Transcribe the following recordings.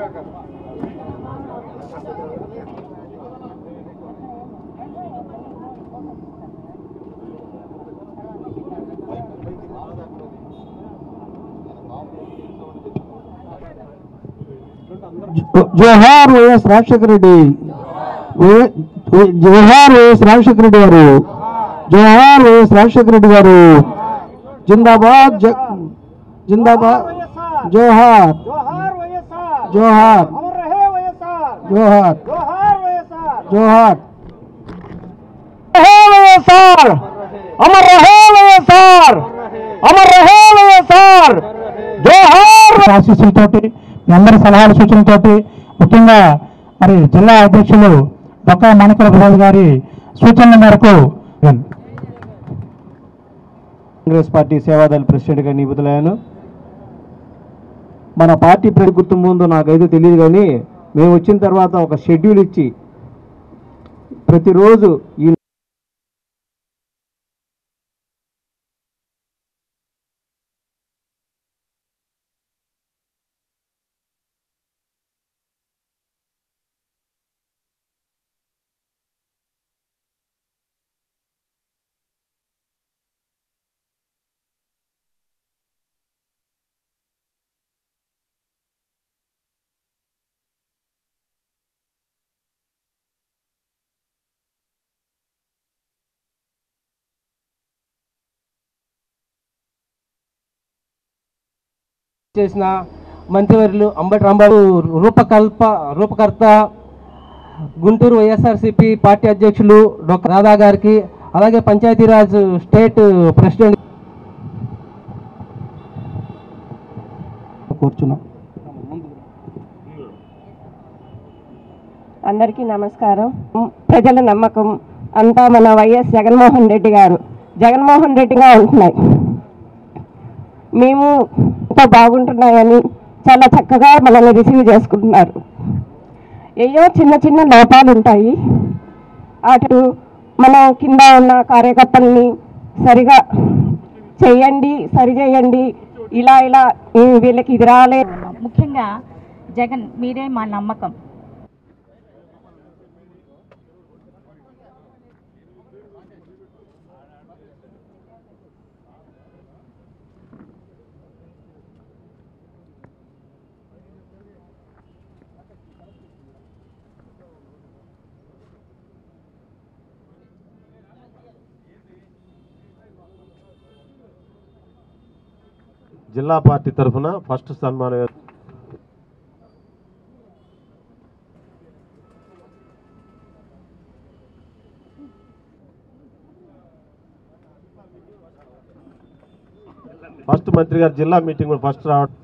జోహార్ YS Rajasekhara Reddy Y- Y- జోహార్ YS Rajasekhara Reddy garu జోహార్ YS Rajasekhara Reddy గారు జిందాబాద్ జ- జిందాబాద్ జోహార్ జోహార్ వైఎస్ఆర్ జోహార్ అమర్ రహే వైఎస్ఆర్ జోహార్ జోహార్ వైఎస్ఆర్ జోహార్ రహే వైఎస్ఆర్ అమర్ రహే వైఎస్ఆర్ అమర్ రహే వైఎస్ఆర్ జోహార్ ఆశీస్సులతోటి మీ అందరి సలహాల సూచనలతోటి ముఖ్యంగా మరి జిల్లా అధ్యక్షులు డొక్కా మాణిక్య ప్రసాద్ గారి సూచనల మేరకు కాంగ్రెస్ పార్టీ సేవాదళ ప్రెసిడెంట్గా నియమితులయ్యాను మన పార్టీ ప్రతి గుర్తు ముందు నాకైతే తెలియదు కానీ మేము వచ్చిన తర్వాత ఒక షెడ్యూల్ ఇచ్చి ప్రతిరోజు ఈ చేసిన మంత్రివర్యులు అంబటి రాంబాబు రూపకల్ప రూపకర్త గుంటూరు వైఎస్ఆర్సీపీ పార్టీ అధ్యక్షులు డాక్టర్ రాధా గారికి అలాగే పంచాయతీరాజ్ స్టేట్ ప్రెసిడెంట్ కూర్చున్నాం అందరికీ నమస్కారం ప్రజల నమ్మకం అంతా మన వైఎస్ జగన్మోహన్ రెడ్డి గారు జగన్మోహన్ రెడ్డిగా ఉంటున్నాయి మేము ఎంతో బాగుంటున్నాయని చాలా చక్కగా మనల్ని రిసీవ్ చేసుకుంటున్నారు ఏయో చిన్న చిన్న లోపాలు ఉంటాయి అటు మన కింద ఉన్న కార్యకర్తల్ని సరిగా చేయండి సరి చేయండి ఇలా ఇలా ఈ వీళ్ళకి ఇది రాలే ముఖ్యంగా జగన్ మీరే మా నమ్మకం జిల్లా పార్టీ తరఫున ఫస్ట్ సన్మానం ఫస్ట్ మంత్రి గారు జిల్లా మీటింగ్ ఫస్ట్ రావడం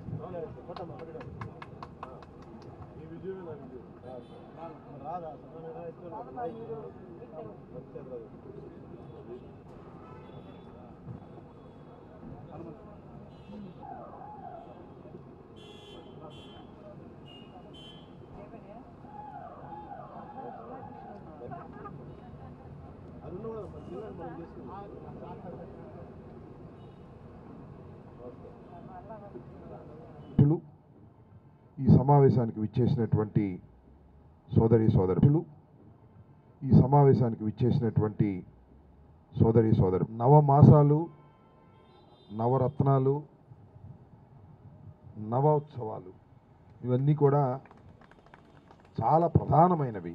సభ్యులు ఈ సమావేశానికి విచ్చేసినటువంటి సోదరి సోదరులు ఈ సమావేశానికి విచ్చేసినటువంటి సోదరి సోదరు నవమాసాలు నవరత్నాలు నవోత్సవాలు ఇవన్నీ కూడా చాలా ప్రధానమైనవి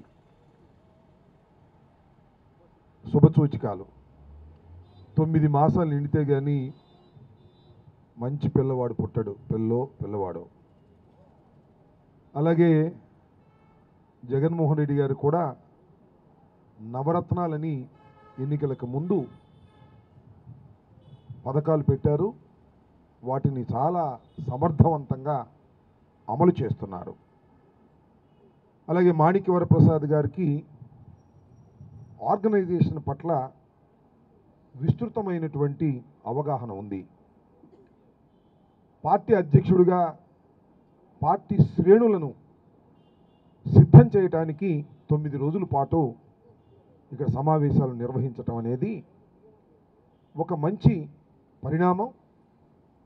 శుభసూచికాలు తొమ్మిది మాసాలు నిండితే కానీ మంచి పిల్లవాడు పుట్టడు పిల్లో పిల్లవాడు అలాగే జగన్మోహన్ రెడ్డి గారు కూడా నవరత్నాలని ఎన్నికలకు ముందు పథకాలు పెట్టారు వాటిని చాలా సమర్థవంతంగా అమలు చేస్తున్నారు అలాగే మాణిక్యవర ప్రసాద్ గారికి ఆర్గనైజేషన్ పట్ల విస్తృతమైనటువంటి అవగాహన ఉంది పార్టీ అధ్యక్షుడిగా పార్టీ శ్రేణులను సిద్ధం చేయటానికి తొమ్మిది రోజుల పాటు ఇక్కడ సమావేశాలు నిర్వహించటం అనేది ఒక మంచి పరిణామం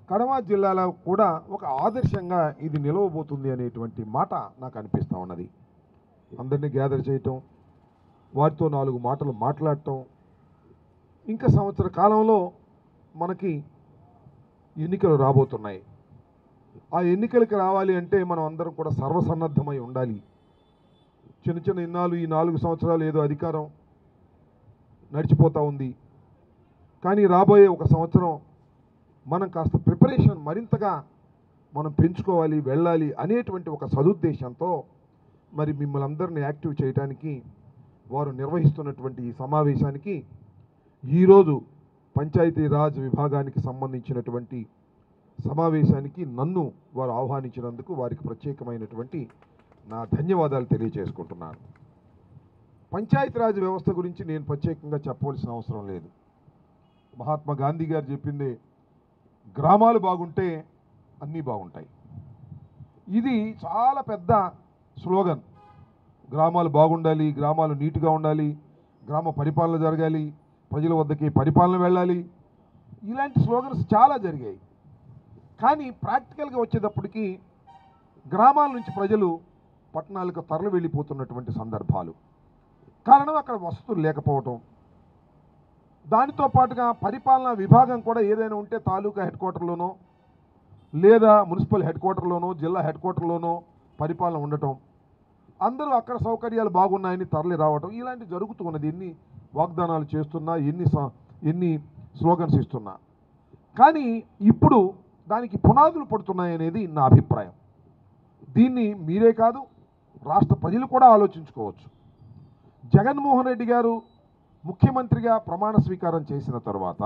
కడవ జిల్లాలో కూడా ఒక ఆదర్శంగా ఇది నిలవబోతుంది అనేటువంటి మాట నాకు అనిపిస్తూ ఉన్నది అందరినీ గ్యాదర్ చేయటం వారితో నాలుగు మాటలు మాట్లాడటం ఇంకా సంవత్సర కాలంలో మనకి ఎన్నికలు రాబోతున్నాయి ఆ ఎన్నికలకి రావాలి అంటే మనం అందరం కూడా సర్వసన్నద్ధమై ఉండాలి చిన్న చిన్న ఇన్నాళ్ళు ఈ నాలుగు సంవత్సరాలు ఏదో అధికారం నడిచిపోతూ ఉంది కానీ రాబోయే ఒక సంవత్సరం మనం కాస్త ప్రిపరేషన్ మరింతగా మనం పెంచుకోవాలి వెళ్ళాలి అనేటువంటి ఒక సదుద్దేశంతో మరి మిమ్మల్ని అందరిని యాక్టివ్ చేయడానికి వారు నిర్వహిస్తున్నటువంటి ఈ సమావేశానికి ఈరోజు పంచాయతీరాజ్ విభాగానికి సంబంధించినటువంటి సమావేశానికి నన్ను వారు ఆహ్వానించినందుకు వారికి ప్రత్యేకమైనటువంటి నా ధన్యవాదాలు తెలియజేసుకుంటున్నాను పంచాయతీరాజ్ వ్యవస్థ గురించి నేను ప్రత్యేకంగా చెప్పవలసిన అవసరం లేదు మహాత్మా గాంధీ గారు చెప్పిందే గ్రామాలు బాగుంటే అన్నీ బాగుంటాయి ఇది చాలా పెద్ద స్లోగన్ గ్రామాలు బాగుండాలి గ్రామాలు నీట్గా ఉండాలి గ్రామ పరిపాలన జరగాలి ప్రజల వద్దకి పరిపాలన వెళ్ళాలి ఇలాంటి స్లోగన్స్ చాలా జరిగాయి కానీ ప్రాక్టికల్గా వచ్చేటప్పటికి గ్రామాల నుంచి ప్రజలు పట్టణాలకు తరలి వెళ్ళిపోతున్నటువంటి సందర్భాలు కారణం అక్కడ వసతులు లేకపోవటం దానితో పాటుగా పరిపాలనా విభాగం కూడా ఏదైనా ఉంటే తాలూకా హెడ్ క్వార్టర్లోనో లేదా మున్సిపల్ హెడ్ క్వార్టర్లోనో జిల్లా హెడ్ క్వార్టర్లోనో పరిపాలన ఉండటం అందరూ అక్కడ సౌకర్యాలు బాగున్నాయని తరలి రావటం ఇలాంటి జరుగుతూ ఉన్నది ఎన్ని వాగ్దానాలు చేస్తున్నా ఎన్ని స- ఎన్ని స్లోగన్స్ ఇస్తున్నా కానీ ఇప్పుడు దానికి పునాదులు పడుతున్నాయి అనేది నా అభిప్రాయం దీన్ని మీరే కాదు రాష్ట్ర ప్రజలు కూడా ఆలోచించుకోవచ్చు జగన్మోహన్ రెడ్డి గారు ముఖ్యమంత్రిగా ప్రమాణ స్వీకారం చేసిన తర్వాత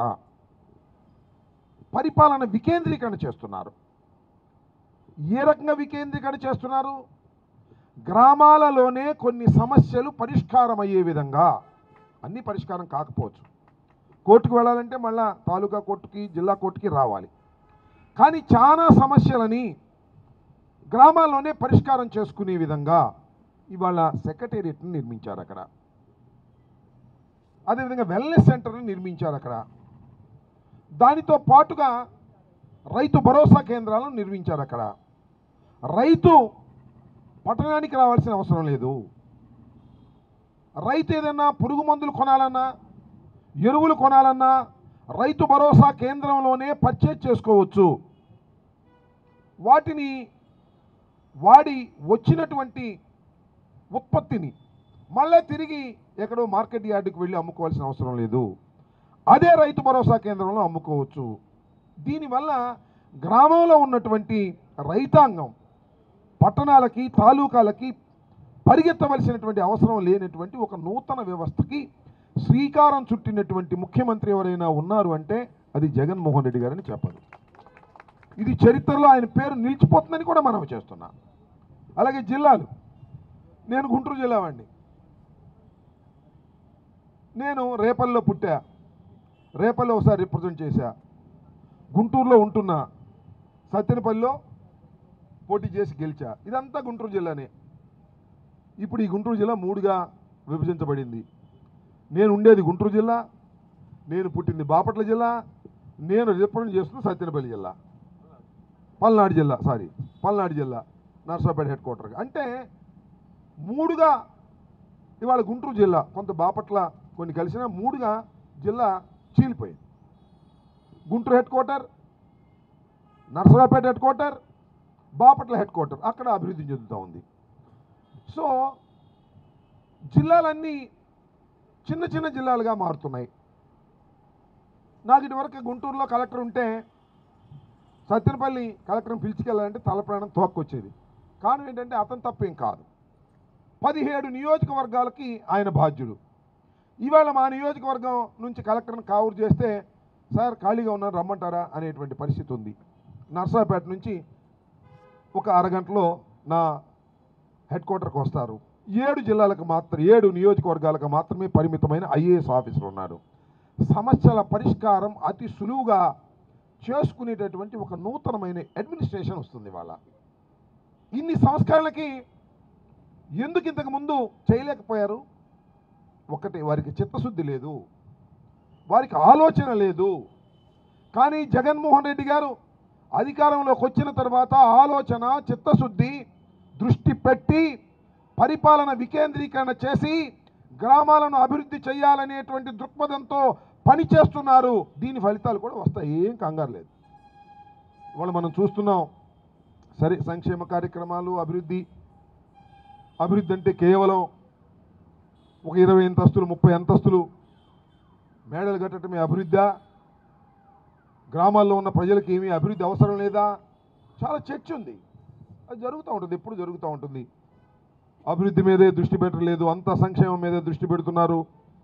పరిపాలన వికేంద్రీకరణ చేస్తున్నారు ఏ రకంగా వికేంద్రీకరణ చేస్తున్నారు గ్రామాలలోనే కొన్ని సమస్యలు పరిష్కారం అయ్యే విధంగా అన్ని పరిష్కారం కాకపోవచ్చు కోర్టుకు వెళ్ళాలంటే మళ్ళా తాలూకా కోర్టుకి జిల్లా కోర్టుకి రావాలి కానీ చాలా సమస్యలని గ్రామాల్లోనే పరిష్కారం చేసుకునే విధంగా ఇవాళ సెక్రటేరియట్ని నిర్మించారు అక్కడ అదేవిధంగా వెల్నెస్ సెంటర్ని నిర్మించారు అక్కడ దానితో పాటుగా రైతు భరోసా కేంద్రాలను నిర్మించారు అక్కడ రైతు పట్టణానికి రావాల్సిన అవసరం లేదు రైతు ఏదైనా పురుగు మందులు కొనాలన్నా ఎరువులు కొనాలన్నా రైతు భరోసా కేంద్రంలోనే పర్చేజ్ చేసుకోవచ్చు వాటిని వాడి వచ్చినటువంటి ఉత్పత్తిని మళ్ళీ తిరిగి ఎక్కడో మార్కెట్ యార్డుకి వెళ్ళి అమ్ముకోవాల్సిన అవసరం లేదు అదే రైతు భరోసా కేంద్రంలో అమ్ముకోవచ్చు దీనివల్ల గ్రామంలో ఉన్నటువంటి రైతాంగం పట్టణాలకి తాలూకాలకి పరిగెత్తవలసినటువంటి అవసరం లేనటువంటి ఒక నూతన వ్యవస్థకి శ్రీకారం చుట్టినటువంటి ముఖ్యమంత్రి ఎవరైనా ఉన్నారు అంటే అది జగన్మోహన్ రెడ్డి గారని చెప్పాలి ఇది చరిత్రలో ఆయన పేరు నిలిచిపోతుందని కూడా మనం చేస్తున్నాం అలాగే జిల్లాలు నేను గుంటూరు జిల్లా వాడిని నేను రేపల్లో పుట్టా రేపల్లో ఒకసారి రిప్రజెంట్ చేశా గుంటూరులో ఉంటున్నా సత్తెనపల్లిలో పోటీ చేసి గెలిచా ఇదంతా గుంటూరు జిల్లానే ఇప్పుడు ఈ గుంటూరు జిల్లా మూడుగా విభజించబడింది నేను ఉండేది గుంటూరు జిల్లా నేను పుట్టింది బాపట్ల జిల్లా నేను రిప్రజెంట్ చేస్తుంది సత్తెనపల్లి జిల్లా పల్నాడు జిల్లా సారీ పల్నాడు జిల్లా నర్సాపేట హెడ్ క్వార్టర్ అంటే మూడుగా ఇవాళ గుంటూరు జిల్లా కొంత బాపట్ల కొన్ని కలిసిన మూడుగా జిల్లా చీలిపోయింది Guntur head quarter Narasaraopet head quarter Bapatla head quarter అక్కడ అభివృద్ధి చెందుతూ ఉంది సో జిల్లాలన్నీ చిన్న చిన్న జిల్లాలుగా మారుతున్నాయి నాకు ఇటువరకు గుంటూరులో కలెక్టర్ ఉంటే సత్యనపల్లి కలెక్టర్ని పిలిచికెళ్ళాలంటే తల ప్రాణం తోక్కొచ్చేది కారణం ఏంటంటే అతను తప్పేం కాదు పదిహేడు నియోజకవర్గాలకి ఆయన బాధ్యుడు ఇవాళ మా నియోజకవర్గం నుంచి కలెక్టర్ని కావురు చేస్తే సార్ ఖాళీగా ఉన్నారు రమ్మంటారా అనేటువంటి పరిస్థితి ఉంది నర్సాపేట నుంచి ఒక అరగంటలో నా హెడ్ క్వార్టర్కి వస్తారు ఏడు జిల్లాలకు మాత్రం ఏడు నియోజకవర్గాలకు మాత్రమే పరిమితమైన ఐఏఎస్ ఆఫీసర్ ఉన్నారు సమస్యల పరిష్కారం అతి సులువుగా చేసుకునేటటువంటి ఒక నూతనమైన అడ్మినిస్ట్రేషన్ వస్తుంది వాళ్ళ ఇన్ని సంస్కరణలకి ఎందుకు ఇంతకు ముందు చేయలేకపోయారు ఒకటి వారికి చిత్తశుద్ధి లేదు వారికి ఆలోచన లేదు కానీ జగన్మోహన్ రెడ్డి గారు అధికారంలోకి వచ్చిన తర్వాత ఆలోచన చిత్తశుద్ధి దృష్టి పెట్టి పరిపాలన వికేంద్రీకరణ చేసి గ్రామాలను అభివృద్ధి చేయాలనేటువంటి దృక్పథంతో పనిచేస్తున్నారు దీని ఫలితాలు కూడా వస్తాయి ఏం కంగారు లేదు వాళ్ళు మనం చూస్తున్నాం సరే సంక్షేమ కార్యక్రమాలు అభివృద్ధి అభివృద్ధి అంటే కేవలం ఒక ఇరవై అంతస్తులు ముప్పై అంతస్తులు మేడలు కట్టడమే అభివృద్ధా గ్రామాల్లో ఉన్న ప్రజలకు ఏమీ అభివృద్ధి అవసరం లేదా చాలా చర్చ ఉంది అది జరుగుతూ ఉంటుంది ఎప్పుడు జరుగుతూ ఉంటుంది అభివృద్ధి మీదే దృష్టి పెట్టలేదు అంత సంక్షేమం మీదే దృష్టి పెడుతున్నారు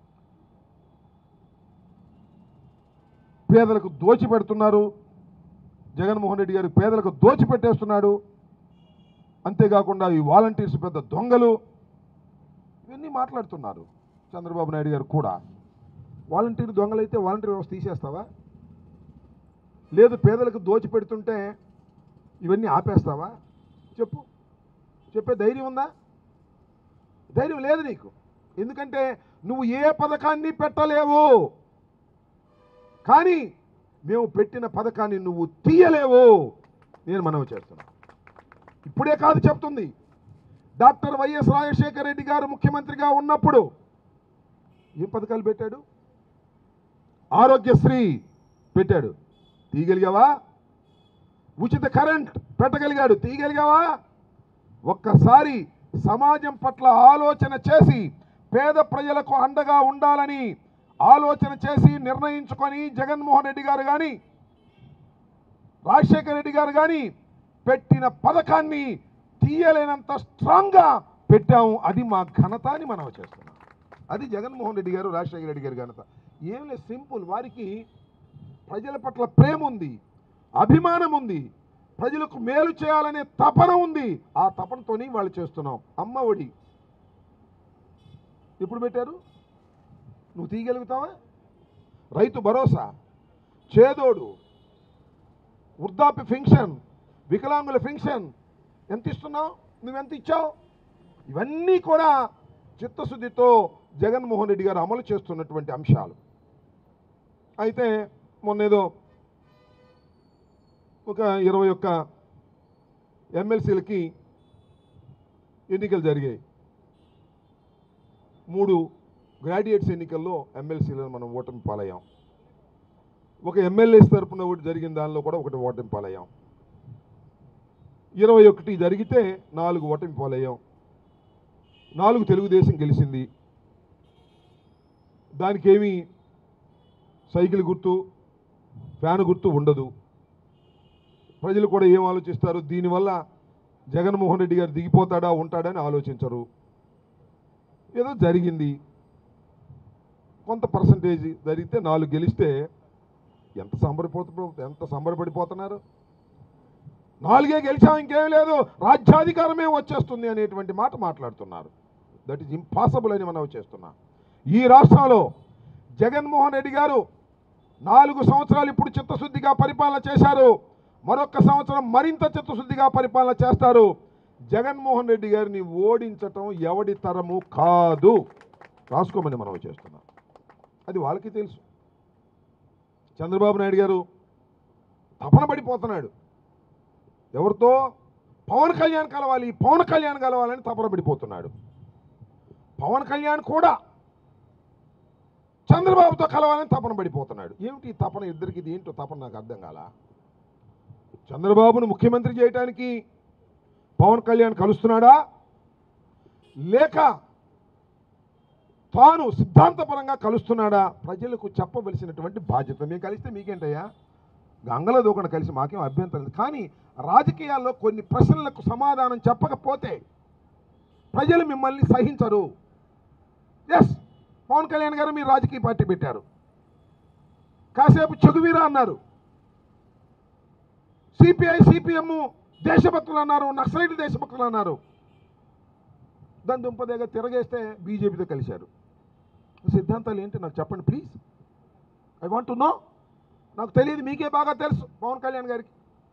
పేదలకు దోచి పెడుతున్నారు జగన్మోహన్ రెడ్డి గారు పేదలకు దోచి పెట్టేస్తున్నాడు అంతేకాకుండా ఈ వాలంటీర్స్ పెద్ద దొంగలు ఇవన్నీ మాట్లాడుతున్నారు చంద్రబాబు నాయుడు గారు కూడా వాలంటీర్ దొంగలైతే వాలంటీర్ వ్యవస్థ తీసేస్తావా లేదు పేదలకు దోచి పెడుతుంటే ఇవన్నీ ఆపేస్తావా చెప్పు చెప్పే ధైర్యం ఉందా ధైర్యం లేదు నీకు ఎందుకంటే నువ్వు ఏ పథకాన్ని పెట్టలేవు కానీ మేము పెట్టిన పథకాన్ని నువ్వు తీయలేవు నేను మనవి చేస్తున్నా ఇప్పుడే కాదు చెప్తుంది డాక్టర్ వైఎస్ రాజశేఖర రెడ్డి గారు ముఖ్యమంత్రిగా ఉన్నప్పుడు ఏం పథకాలు పెట్టాడు ఆరోగ్యశ్రీ పెట్టాడు తీయగలిగావా ఉచిత కరెంట్ పెట్టగలిగాడు తీయగలిగావా ఒక్కసారి సమాజం పట్ల ఆలోచన చేసి పేద ప్రజలకు అండగా ఉండాలని ఆలోచన చేసి నిర్ణయించుకొని జగన్మోహన్ రెడ్డి గారు కానీ రాజశేఖర రెడ్డి గారు కానీ పెట్టిన పథకాన్ని తీయలేనంత స్ట్రాంగ్గా పెట్టాము అది మా ఘనత అని మనం చేస్తున్నాం అది జగన్మోహన్ రెడ్డి గారు రాజశేఖర రెడ్డి గారి ఘనత ఏం లేదు సింపుల్ వారికి ప్రజల పట్ల ప్రేమ ఉంది అభిమానం ఉంది ప్రజలకు మేలు చేయాలనే తపన ఉంది ఆ తపనతోని వాళ్ళు చేస్తున్నాం అమ్మ ఒడి ఎప్పుడు పెట్టారు నువ్వు తీయగలుగుతావా రైతు భరోసా చేదోడు వృద్ధాప్య ఫింక్షన్ వికలాంగుల ఫింక్షన్ ఎంత ఇస్తున్నావు నువ్వెంత ఇచ్చావు ఇవన్నీ కూడా చిత్తశుద్ధితో జగన్మోహన్ రెడ్డి గారు అమలు చేస్తున్నటువంటి అంశాలు అయితే మొన్నేదో ఒక ఇరవై ఒక్క ఎమ్మెల్సీలకి ఎన్నికలు జరిగాయి మూడు గ్రాడ్యుయేట్స్ ఎన్నికల్లో ఎమ్మెల్సీలను మనం ఓటమి పాలయ్యాం ఒక ఎమ్మెల్యేస్ తరపున ఒకటి జరిగిన దానిలో కూడా ఒకటి ఓటమి పాలయ్యాం ఇరవై ఒకటి జరిగితే నాలుగు ఓటమి పాలయ్యాం నాలుగు తెలుగుదేశం గెలిచింది దానికి ఏమీ సైకిల్ గుర్తు ఫ్యాన్ గుర్తు ఉండదు ప్రజలు కూడా ఏం ఆలోచిస్తారు దీనివల్ల జగన్మోహన్ రెడ్డి గారు దిగిపోతాడా ఉంటాడని ఆలోచించరు ఏదో జరిగింది కొంత పర్సంటేజ్ జరిగితే నాలుగు గెలిస్తే ఎంత సంబరపోతు ఎంత సంబరపడిపోతున్నారు నాలుగే గెలిచాం ఇంకేం లేదు రాజ్యాధికారమే వచ్చేస్తుంది అనేటువంటి మాట మాట్లాడుతున్నారు దట్ ఈజ్ ఇంపాసిబుల్ అని మనం చేస్తున్నాం ఈ రాష్ట్రంలో జగన్మోహన్ రెడ్డి గారు నాలుగు సంవత్సరాలు ఇప్పుడు చిత్తశుద్ధిగా పరిపాలన చేశారు మరొక సంవత్సరం మరింత చిత్తశుద్ధిగా పరిపాలన చేస్తారు జగన్మోహన్ రెడ్డి గారిని ఓడించటం ఎవడి తరము కాదు రాసుకోమని మనం చేస్తున్నాం అది వాళ్ళకి తెలుసు చంద్రబాబు నాయుడు గారు తపన పడిపోతున్నాడు ఎవరితో పవన్ కళ్యాణ్ కలవాలి పవన్ కళ్యాణ్ కలవాలని తపన పడిపోతున్నాడు పవన్ కళ్యాణ్ కూడా చంద్రబాబుతో కలవాలని తపన పడిపోతున్నాడు ఏమిటి ఈ తపన ఇద్దరికి ఇది ఏంటో తపన నాకు అర్థం కాల చంద్రబాబును ముఖ్యమంత్రి చేయడానికి పవన్ కళ్యాణ్ కలుస్తున్నాడా లేక తాను సిద్ధాంతపరంగా కలుస్తున్నాడా ప్రజలకు చెప్పవలసినటువంటి బాధ్యత మేము కలిస్తే మీకేంటయ్యా గంగలో దూకుండా కలిసి మాకేం అభ్యంతరం లేదు కానీ రాజకీయాల్లో కొన్ని ప్రశ్నలకు సమాధానం చెప్పకపోతే ప్రజలు మిమ్మల్ని సహించరు ఎస్ పవన్ కళ్యాణ్ గారు మీరు రాజకీయ పార్టీ పెట్టారు కాసేపు చెగువీరా అన్నారు సిపిఐ సిపిఎం దేశభక్తులు అన్నారు నక్సలైట్ దేశభక్తులు అన్నారు దాని దుంపదేగా తిరగేస్తే బీజేపీతో కలిశారు సిద్ధాంతాలు ఏంటి నాకు చెప్పండి please I want to know నాకు తెలియదు మీకే బాగా తెలుసు పవన్ కళ్యాణ్ గారికి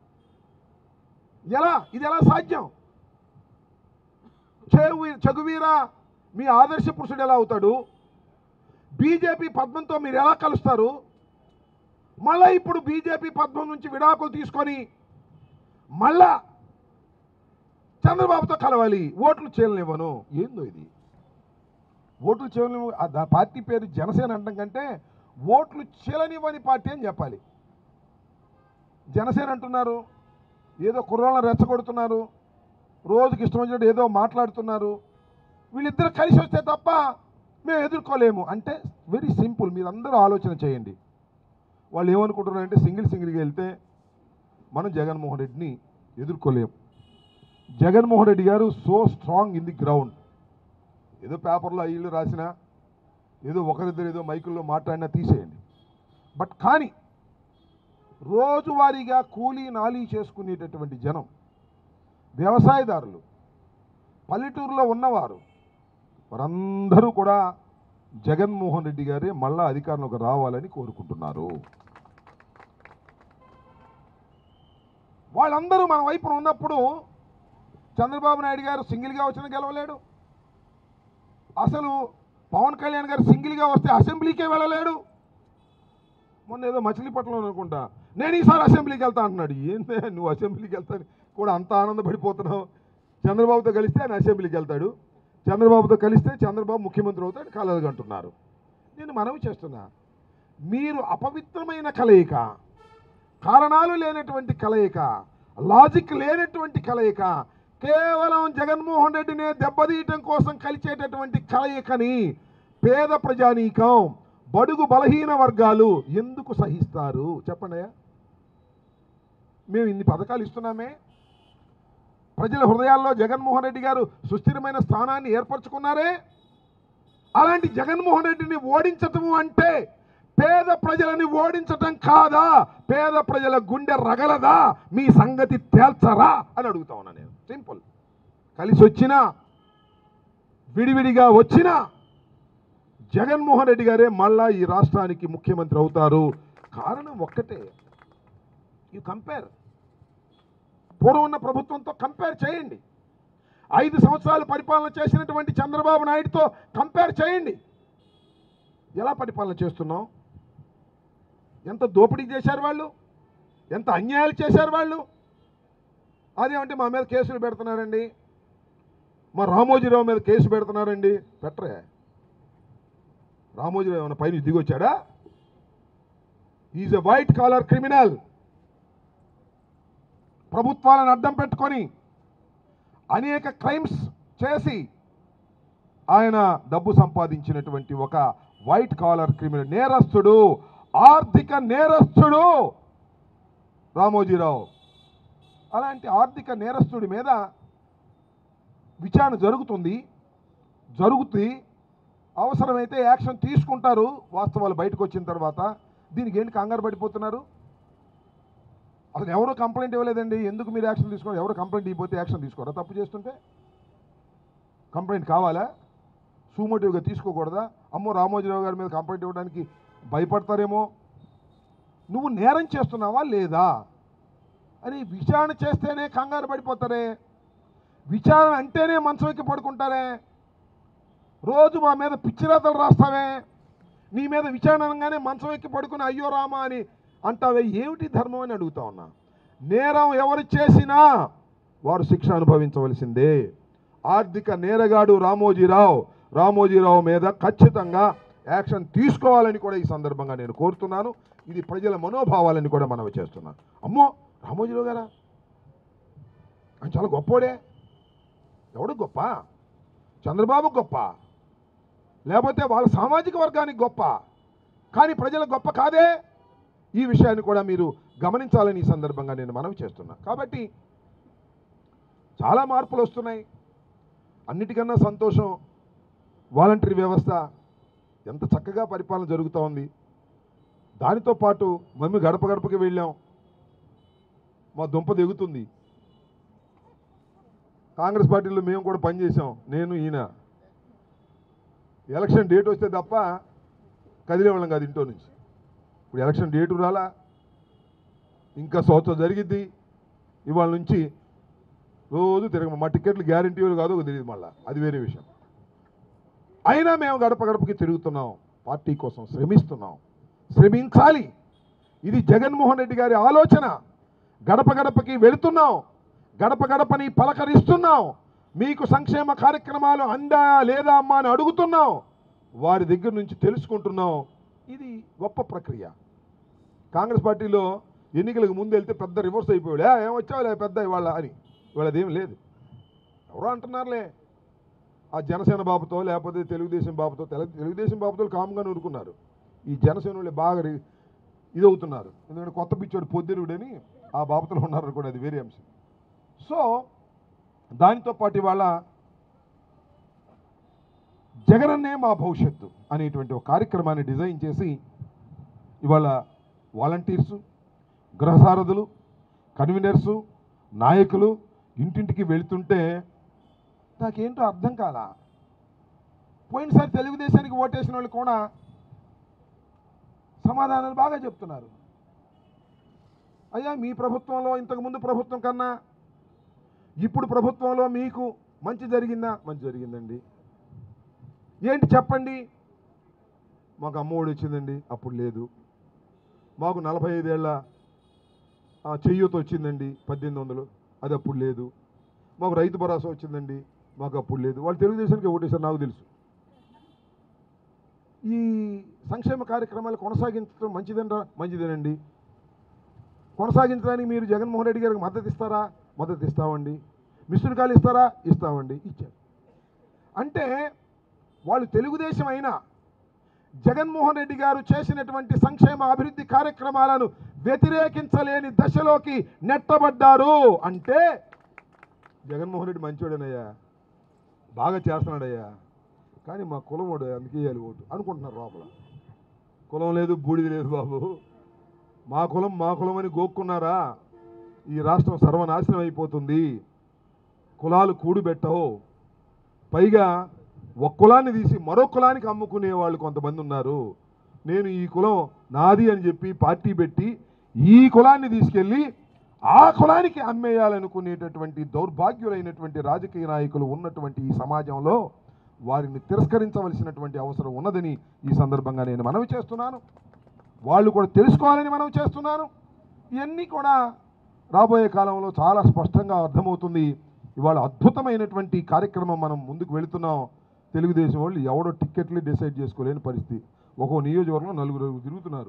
ఎలా ఇది ఎలా సాధ్యం చెవి చగువీరా మీ ఆదర్శ పురుషుడు ఎలా అవుతాడు బీజేపీ పద్మంతో మీరు ఎలా కలుస్తారు మళ్ళీ ఇప్పుడు బీజేపీ పద్మం నుంచి విడాకులు తీసుకొని మళ్ళా చంద్రబాబుతో కలవాలి ఓట్లు చేయలేనివ్వను ఏందో ఇది ఓట్లు చేయలేము ఆ దా- పార్టీ పేరు జనసేన అంటాం కంటే ఓట్లు చీలనివ్వని పార్టీ అని చెప్పాలి జనసేన అంటున్నారు ఏదో కుర్రాళ్ళని రెచ్చగొడుతున్నారు రోజుకి ఇష్టం వచ్చినట్టు ఏదో మాట్లాడుతున్నారు వీళ్ళిద్దరు కలిసి వస్తే తప్ప మేము ఎదుర్కోలేము అంటే వెరీ సింపుల్ మీరందరూ ఆలోచన చేయండి వాళ్ళు ఏమనుకుంటున్నారంటే సింగిల్ సింగిల్గా వెళ్తే మనం జగన్మోహన్ రెడ్డిని ఎదుర్కోలేము Jaganmohan Reddy garu so strong in the ground ఏదో పేపర్లో ఇల్లు రాసినా ఏదో ఒకరిద్దరు ఏదో మైకుల్లో మాట్లాడినా తీసేయండి బట్ కానీ రోజువారీగా కూలీ నాలీ చేసుకునేటటువంటి జనం వ్యవసాయదారులు పల్లెటూరులో ఉన్నవారు వారందరూ కూడా జగన్మోహన్ రెడ్డి గారే మళ్ళా అధికారంలోకి రావాలని కోరుకుంటున్నారు వాళ్ళందరూ మన వైపున ఉన్నప్పుడు చంద్రబాబు నాయుడు గారు సింగిల్గా వచ్చిన గెలవలేడు అసలు పవన్ కళ్యాణ్ గారు సింగిల్గా వస్తే అసెంబ్లీకే వెళ్ళలేడు మొన్న ఏదో మచిలీపట్నంలో అనుకుంటా నేను ఈసారి అసెంబ్లీకి వెళ్తా అంటున్నాడు ఏందే నువ్వు అసెంబ్లీకి వెళ్తాను కూడా అంత ఆనందపడిపోతున్నావు చంద్రబాబుతో కలిస్తే ఆయన అసెంబ్లీకి వెళ్తాడు చంద్రబాబుతో కలిస్తే చంద్రబాబు ముఖ్యమంత్రి అవుతాడు కలదు అంటున్నారు నేను మనవి చేస్తున్నా మీరు అపవిత్రమైన కలయిక కారణాలు లేనటువంటి కలయిక లాజిక్ లేనటువంటి కలయిక కేవలం జగన్మోహన్ రెడ్డినే దెబ్బతీయటం కోసం కలిచేటటువంటి కలయికని పేద ప్రజానీకం బడుగు బలహీన వర్గాలు ఎందుకు సహిస్తారు చెప్పండి మేము ఇన్ని పథకాలు ఇస్తున్నామే ప్రజల హృదయాల్లో జగన్మోహన్ రెడ్డి గారు సుస్థిరమైన స్థానాన్ని ఏర్పరచుకున్నారే అలాంటి జగన్మోహన్ రెడ్డిని ఓడించటము అంటే పేద ప్రజలని ఓడించటం కాదా పేద ప్రజల గుండె రగలదా మీ సంగతి తేల్చరా అని అడుగుతా ఉన్నా నేను సింపుల్ కలిసి వచ్చినా విడివిడిగా వచ్చినా జగన్మోహన్ రెడ్డి గారే మళ్ళా ఈ రాష్ట్రానికి ముఖ్యమంత్రి అవుతారు కారణం ఒక్కటే యు కంపేర్ పూర్వం ఉన్న ప్రభుత్వంతో కంపేర్ చేయండి ఐదు సంవత్సరాలు పరిపాలన చేసినటువంటి చంద్రబాబు నాయుడుతో కంపేర్ చేయండి ఎలా పరిపాలన చేస్తున్నాం ఎంత దోపిడీ చేశారు వాళ్ళు ఎంత అన్యాయాలు చేశారు వాళ్ళు అదేమంటే మా మీద కేసులు పెడుతున్నారండి మా రామోజీరావు మీద కేసు పెడుతున్నారండి పెట్టరే రామోజీరావు ఏమైనా పైన దిగొచ్చాడా is a white collar criminal ప్రభుత్వాలను అడ్డం పెట్టుకొని అనేక క్రైమ్స్ చేసి ఆయన డబ్బు సంపాదించినటువంటి ఒక వైట్ కాలర్ క్రిమినల్ నేరస్తుడు ఆర్థిక నేరస్తుడు రామోజీరావు అలాంటి ఆర్థిక నేరస్తుడి మీద విచారణ జరుగుతుంది జరుగుతుంది అవసరమైతే యాక్షన్ తీసుకుంటారు వాస్తవాలు బయటకు వచ్చిన తర్వాత దీనికి ఏంటి కంగారు పడిపోతున్నారు అసలు ఎవరు కంప్లైంట్ ఇవ్వలేదండి ఎందుకు మీరు యాక్షన్ తీసుకోవాలి ఎవరు కంప్లైంట్ ఇవ్వకపోతే యాక్షన్ తీసుకోరా తప్పు చేస్తుంటే కంప్లైంట్ కావాలా సూమోటివ్గా తీసుకోకూడదా అమ్మో రామోజీరావు గారి మీద కంప్లైంట్ ఇవ్వడానికి భయపడతారేమో నువ్వు నేరం చేస్తున్నావా లేదా అని విచారణ చేస్తేనే కంగారు పడిపోతారే విచారణ అంటేనే మంచం ఎక్కి పడుకుంటారే రోజు మా మీద పిచ్చిరాతలు రాస్తావే నీ మీద విచారణ అనగానే మంచం ఎక్కి పడుకుని అయ్యో రామా అని అంటావే ఏమిటి ధర్మం అని అడుగుతా ఉన్నా నేరం ఎవరు చేసినా వారు శిక్ష అనుభవించవలసిందే ఆర్థిక నేరగాడు రామోజీరావు రామోజీరావు మీద ఖచ్చితంగా యాక్షన్ తీసుకోవాలని కూడా ఈ సందర్భంగా నేను కోరుతున్నాను ఇది ప్రజల మనోభావాలని కూడా మనవి చేస్తున్నాను అమ్మో రామోజీరావు గారా ఆయన చాలా గొప్పోడే ఎవడు గొప్ప చంద్రబాబు గొప్ప లేకపోతే వాళ్ళ సామాజిక వర్గానికి గొప్ప కానీ ప్రజల గొప్ప కాదే ఈ విషయాన్ని కూడా మీరు గమనించాలని ఈ సందర్భంగా నేను మనవి చేస్తున్నా కాబట్టి చాలా మార్పులు వస్తున్నాయి అన్నిటికన్నా సంతోషం వాలంటరీ వ్యవస్థ ఎంత చక్కగా పరిపాలన జరుగుతూ ఉంది దానితో పాటు మేము గడప గడపకి వెళ్ళాం మా దుంప దిగుతుంది కాంగ్రెస్ పార్టీలో మేము కూడా పనిచేసాం నేను ఈయన ఎలక్షన్ డేట్ వస్తే తప్ప కదిలేవాళ్ళం కాదు ఇంట్లో నుంచి ఇప్పుడు ఎలక్షన్ డేటు రాలా ఇంకా సంవత్సరం జరిగిద్ది ఇవాళ నుంచి రోజు తిరగ మా టికెట్లు గ్యారంటీలు కాదు తెలియదు మళ్ళా అది వేరే విషయం అయినా మేము గడప గడపకి తిరుగుతున్నాం పార్టీ కోసం శ్రమిస్తున్నాం శ్రమించాలి ఇది జగన్మోహన్ రెడ్డి గారి ఆలోచన గడప గడపకి వెళుతున్నాం గడప గడపని పలకరిస్తున్నాం మీకు సంక్షేమ కార్యక్రమాలు అందాయా లేదా అమ్మా అని అడుగుతున్నాం వారి దగ్గర నుంచి తెలుసుకుంటున్నాం ఇది గొప్ప ప్రక్రియ కాంగ్రెస్ పార్టీలో ఎన్నికలకు ముందు వెళ్తే పెద్ద రివర్స్ అయిపోయాడు "ఏ, ఏం వచ్చావులే పెద్ద ఇవాళ అని ఇవాళ అదేం లేదు ఎవరో అంటున్నారులే ఆ జనసేన బాబుతో లేకపోతే తెలుగుదేశం బాబుతో తెలు- తెలుగుదేశం బాబుతో కామ్గా ఊరుకున్నారు ఈ జనసేన వాళ్ళు బాగా రి- ఇదవుతున్నారు ఎందుకంటే కొత్త పిచ్చోడు పొద్దురుడని ఆ బాబుతో ఉన్నారు కూడా అది వేరే అంశం సో దానితో పాటు ఇవాళ జగనన్నే మా భవిష్యత్తు అనేటువంటి ఒక కార్యక్రమాన్ని డిజైన్ చేసి ఇవాళ వాలంటీర్సు గృహసారథులు కన్వీనర్సు నాయకులు ఇంటింటికి వెళుతుంటే నాకేంటో అర్థం కాలా పోయినసారి తెలుగుదేశానికి ఓటేసిన వాళ్ళు కూడా సమాధానాలు బాగా చెప్తున్నారు అయ్యా మీ ప్రభుత్వంలో ఇంతకుముందు ప్రభుత్వం కన్నా ఇప్పుడు ప్రభుత్వంలో మీకు మంచి జరిగిందా మంచి జరిగిందండి ఏంటి చెప్పండి మాకు అమ్మఒడి వచ్చిందండి అప్పుడు లేదు మాకు నలభై ఐదేళ్ల ఆ, చెయ్యూత వచ్చిందండి పద్దెనిమిది వందలు అది అప్పుడు లేదు మాకు రైతు భరోసా వచ్చిందండి మాకు అప్పుడు లేదు వాళ్ళు తెలుగుదేశానికి ఓటేశారు నాకు తెలుసు ఈ సంక్షేమ కార్యక్రమాలు కొనసాగించడం మంచిదంటారా మంచిదేనండి కొనసాగించడానికి మీరు జగన్మోహన్ రెడ్డి గారికి మద్దతు ఇస్తారా మద్దతు ఇస్తామండి మిస్డ్ కాల్ ఇస్తారా ఇస్తామండి ఇచ్చారు అంటే వాళ్ళు తెలుగుదేశం అయినా జగన్మోహన్ రెడ్డి గారు చేసినటువంటి సంక్షేమ అభివృద్ధి కార్యక్రమాలను వ్యతిరేకించలేని దశలోకి నెట్టబడ్డారు అంటే జగన్మోహన్ రెడ్డి మంచోడేనయ్యా బాగా చేస్తున్నాడయ్యా కానీ మా కులం వాడు అందుకే వేయాలి ఓటు అనుకుంటున్నారు లోపల కులం లేదు బూడిది లేదు బాబు మా కులం మా కులం అని గోక్కున్నారా ఈ రాష్ట్రం సర్వనాశనం అయిపోతుంది కులాలు కూడుబెట్టవు పైగా ఒక కులాన్ని తీసి మరో కులానికి అమ్ముకునే వాళ్ళు కొంతమంది ఉన్నారు నేను ఈ కులం నాది అని చెప్పి పార్టీ పెట్టి ఈ కులాన్ని తీసుకెళ్ళి ఆ కులానికి అమ్మేయాలనుకునేటటువంటి దౌర్భాగ్యులైనటువంటి రాజకీయ నాయకులు ఉన్నటువంటి ఈ సమాజంలో వారిని తిరస్కరించవలసినటువంటి అవసరం ఉన్నదని ఈ సందర్భంగా నేను మనవి చేస్తున్నాను వాళ్ళు కూడా తెలుసుకోవాలని మనం చేస్తున్నాను ఇవన్నీ కూడా రాబోయే కాలంలో చాలా స్పష్టంగా అర్థమవుతుంది ఇవాళ అద్భుతమైనటువంటి కార్యక్రమం మనం ముందుకు వెళుతున్నాం తెలుగుదేశం వాళ్ళు ఎవడో టిక్కెట్లు డిసైడ్ చేసుకోలేని పరిస్థితి ఒక్కో నియోజకవర్గంలో నలుగురు తిరుగుతున్నారు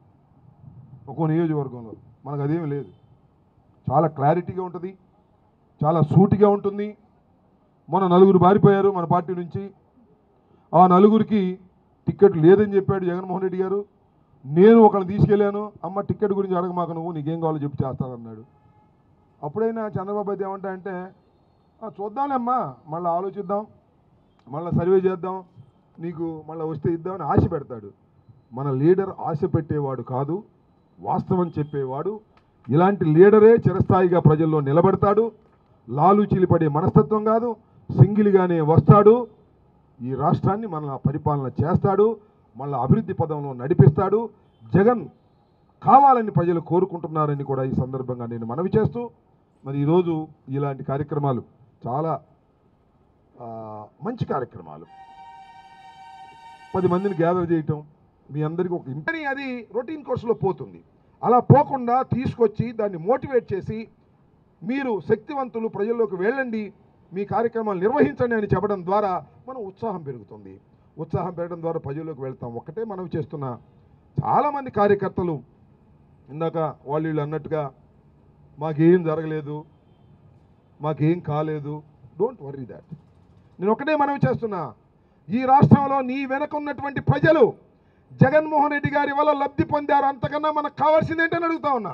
ఒక్కో నియోజకవర్గంలో మనకు అదేమీ లేదు చాలా క్లారిటీగా ఉంటుంది చాలా సూటిగా ఉంటుంది మొన్న నలుగురు మారిపోయారు మన పార్టీ నుంచి ఆ నలుగురికి టికెట్ లేదని చెప్పాడు జగన్మోహన్ రెడ్డి గారు నేను ఒకరిని తీసుకెళ్ళాను అమ్మ టికెట్ గురించి అడగమాక నువ్వు నీకేం కావాలో చెప్పి చేస్తానన్నాడు అప్పుడైనా చంద్రబాబు అయితే ఏమంటా అంటే "ఆ, చూద్దాంలేమ్మా మళ్ళీ ఆలోచిద్దాం మళ్ళీ సర్వే చేద్దాం నీకు మళ్ళీ వస్తే ఇద్దామని ఆశ పెడతాడు మన లీడర్ ఆశ పెట్టేవాడు కాదు వాస్తవం చెప్పేవాడు ఇలాంటి లీడరే చిరస్థాయిగా ప్రజల్లో నిలబడతాడు లాలూచీలు పడే మనస్తత్వం కాదు సింగిల్గానే వస్తాడు ఈ రాష్ట్రాన్ని మన పరిపాలన చేస్తాడు మళ్ళీ అభివృద్ధి పదంలో నడిపిస్తాడు జగన్ కావాలని ప్రజలు కోరుకుంటున్నారని కూడా ఈ సందర్భంగా నేను మనవి చేస్తూ మరి ఈరోజు ఇలాంటి కార్యక్రమాలు చాలా ఆ, మంచి కార్యక్రమాలు పది మందిని గ్యాదర్ చేయటం మీ అందరికీ ఒక ఇంటని అది రొటీన్ కోర్సులో పోతుంది అలా పోకుండా తీసుకొచ్చి దాన్ని మోటివేట్ చేసి మీరు శక్తివంతులు ప్రజల్లోకి వెళ్ళండి మీ కార్యక్రమాలు నిర్వహించండి అని చెప్పడం ద్వారా మనం ఉత్సాహం పెరుగుతుంది ఉత్సాహం పెరగడం ద్వారా ప్రజల్లోకి వెళ్తాం ఒక్కటే మనం చేస్తున్న చాలామంది కార్యకర్తలు ఇందాక వాళ్ళు వీళ్ళు అన్నట్టుగా మాకేం జరగలేదు మాకేం కాలేదు డోంట్ వర్రీ దాట్ నేను ఒకటే మనవి చేస్తున్నా ఈ రాష్ట్రంలో నీ వెనక ఉన్నటువంటి ప్రజలు జగన్మోహన్ రెడ్డి గారి వల్ల లబ్ధి పొందారు అంతకన్నా మనకు కావాల్సింది ఏంటని అడుగుతా ఉన్నా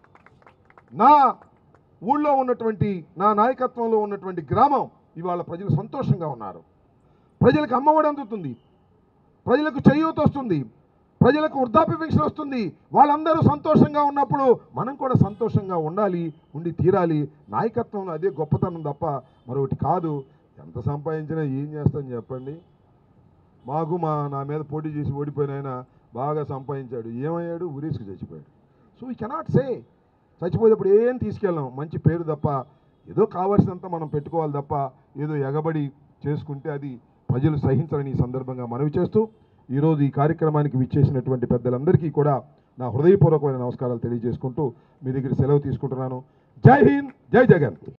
నా ఊళ్ళో ఉన్నటువంటి నా నాయకత్వంలో ఉన్నటువంటి గ్రామం ఇవాళ ప్రజలు సంతోషంగా ఉన్నారు ప్రజలకు అమ్మఒడి అందుతుంది ప్రజలకు చేయూత వస్తుంది ప్రజలకు వృద్ధాప్య పెన్షన్ వస్తుంది వాళ్ళందరూ సంతోషంగా ఉన్నప్పుడు మనం కూడా సంతోషంగా ఉండాలి ఉండి తీరాలి నాయకత్వంలో అదే గొప్పతనం తప్ప మరొకటి కాదు ఎంత సంపాదించినా ఏం చేస్తాం చెప్పండి మాకు మా నా మీద పోటీ చేసి ఓడిపోయిన ఆయన బాగా సంపాదించాడు ఏమయ్యాడు ఉరేసుకు చచ్చిపోయాడు సో ఈ కెనాట్ సే చచ్చిపోయేటప్పుడు ఏం తీసుకెళ్ళాం మంచి పేరు తప్ప ఏదో కావాల్సినంత మనం పెట్టుకోవాలి తప్ప ఏదో ఎగబడి చేసుకుంటే అది ప్రజలు సహించరని ఈ సందర్భంగా మనవి చేస్తూ ఈరోజు ఈ కార్యక్రమానికి విచ్చేసినటువంటి పెద్దలందరికీ కూడా నా హృదయపూర్వకమైన నమస్కారాలు తెలియజేసుకుంటూ మీ దగ్గర సెలవు తీసుకుంటున్నాను జై హింద్ జై జగన్